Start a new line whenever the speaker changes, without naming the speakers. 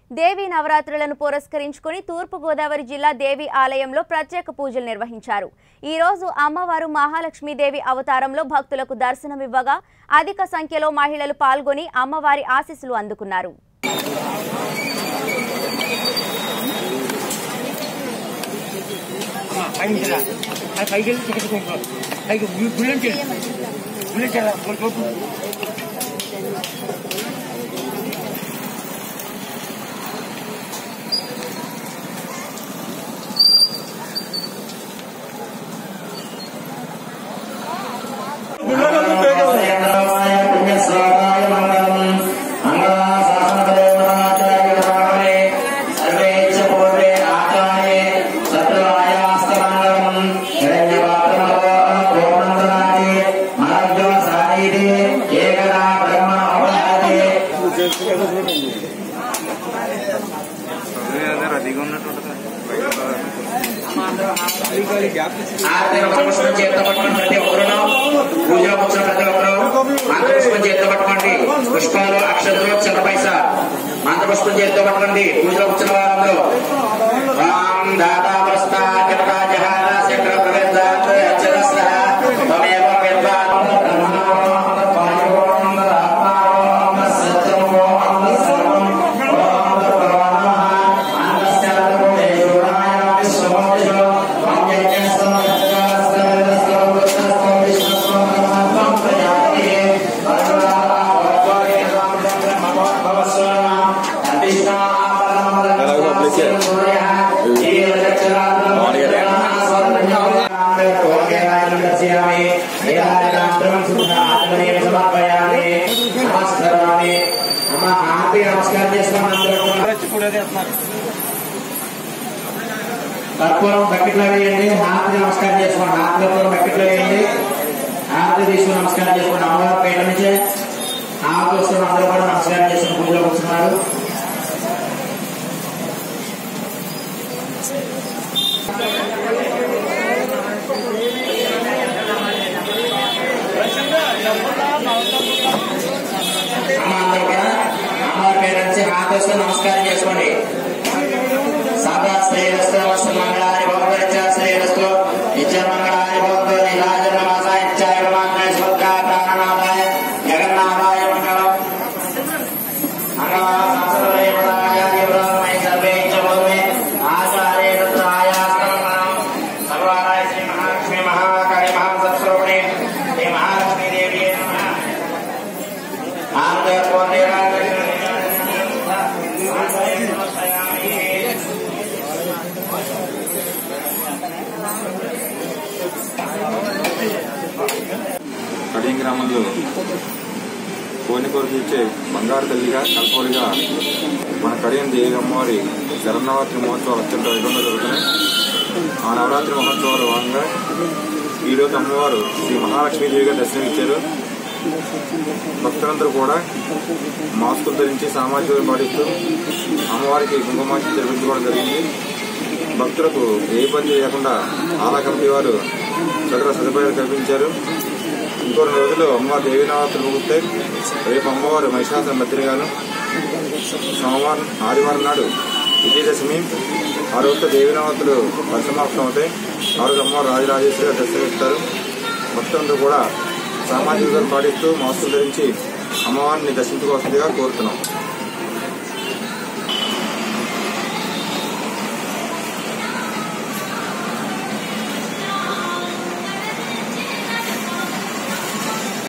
దేవి నవరాత్రులను పురస్కరించుకుని తూర్పుగోదావరి జిల్లా దేవి ఆలయంలో ప్రత్యేక పూజలు నిర్వహించారు ఈ రోజు అమ్మవారు మహాలక్ష్మీదేవి అవతారంలో భక్తులకు దర్శనమివ్వగా అధిక సంఖ్యలో మహిళలు పాల్గొని అమ్మవారి ఆశీస్సులు అందుకున్నారు
పైకి రా. అది పైకి వెళ్ళి టికెట్ కొనుక్కో పైకి బుల్లెట్ చేయి బుల్లెట్ చేయాలి కొనుక్కో
రెడీగా ఉన్నట్టు
పుష్పం చేతితో పట్టుకుని ప్రతి ఒక్కరును పూజలో కూర్చున్న ప్రతి ఒక్కరు మంత్ర పుష్పం చేతితో పట్టుకోండి పుష్పాలు అక్షతలు చిన్న పైస మంత్ర పుష్పం చేతితో పట్టుకోండి పూజలో కూర్చున్న వారందరూ రామ్ దాతా ప్రస్థా జపతా జహార శంకర ప్రవేశాత్ అచ్చరస్త త్వమేవ విద్వాన్ బ్రహ్మణోం వాయువోం ఆత్మావోం సత్యమో అమృతసర్వం ఓం భగవాన్ అంతస్యాత్మో దేశోరాయ విశ్వమోజో నమస్కారం చేస్తున్నాం కర్పూరం బకెట్లో వేయండి హారతి నమస్కారం చేసుకోండి హారతి కర్పూరం బకెట్లో వేయండి హారతి తీసుకుని నమస్కారం చేసుకోండి అమ్మవారి పేట నుంచి హారతి వస్తున్న అందరూ కూడా నమస్కారం చేసుకుని పూజలో కూర్చున్నారు అమ్మ అందరూ కూడా అమ్మవారి పేట నుంచి హారతి వస్తున్న నమస్కారం చేసుకోండి సదా శ్రేయస్సు నమస్సు మంగళాని భగవచ్చ శ్రేయస్సు నిత్య మంగళాని భగవత్ నీలాజనమాసాయ ఇచ్చాయ మాత్రే స్వర్గా ప్రాణనాథాయ జగన్నాథాయ మంగళం అంగవాసాసరవేపదాయ దేవరామై సర్వే చ భూమి ఆచార్య తత్రాయాశ్రమణం సర్వారాయ శ్రీ మహాలక్ష్మి మహాకాళి మహాసత్స్వరూపిణి శ్రీ మహాలక్ష్మీ దేవి నమః ఆనంద
కడియం గ్రామంలో కోని కొరకు ఇచ్చే బంగారు తల్లిగా కల్పవలిగా మన కడియం దేవి అమ్మవారి శరణవరాత్రి మహోత్సవాలు అత్యంత వైభవంగా జరుగుతున్నాయి ఆ నవరాత్రి మహోత్సవాలు భాగంగా ఈరోజు అమ్మవారు శ్రీ మహాలక్ష్మీదేవిగా దర్శనమిచ్చారు భక్తులందరూ కూడా మాస్కులు ధరించి సామాజిక దూరం పాటిస్తూ అమ్మవారికి కుంకుమార్చన జరిపించుకోవడం జరిగింది భక్తులకు ఏ ఇబ్బంది లేకుండా ఆలా కమిటీ వారు సకల సదుపాయాలు కల్పించారు ఇంకో రెండు రోజులు అమ్మవారి దేవి నవరాత్రులు ముగుతాయి రేపు అమ్మవారు మహిషాసుర మధ్యగాను సోమవారం ఆదివారం నాడు విజయదశమి ఆ రోజుతో దేవి నవరాత్రులు పరిసమాప్తం అవుతాయి ఆ రోజు అమ్మవారు రాజరాజేశ్వరిగా దర్శనమిస్తారు భక్తులందరూ కూడా సామాజిక దూరం పాటిస్తూ మాస్కులు ధరించి అమ్మవారిని దర్శించుకోవాల్సిందిగా కోరుతున్నాం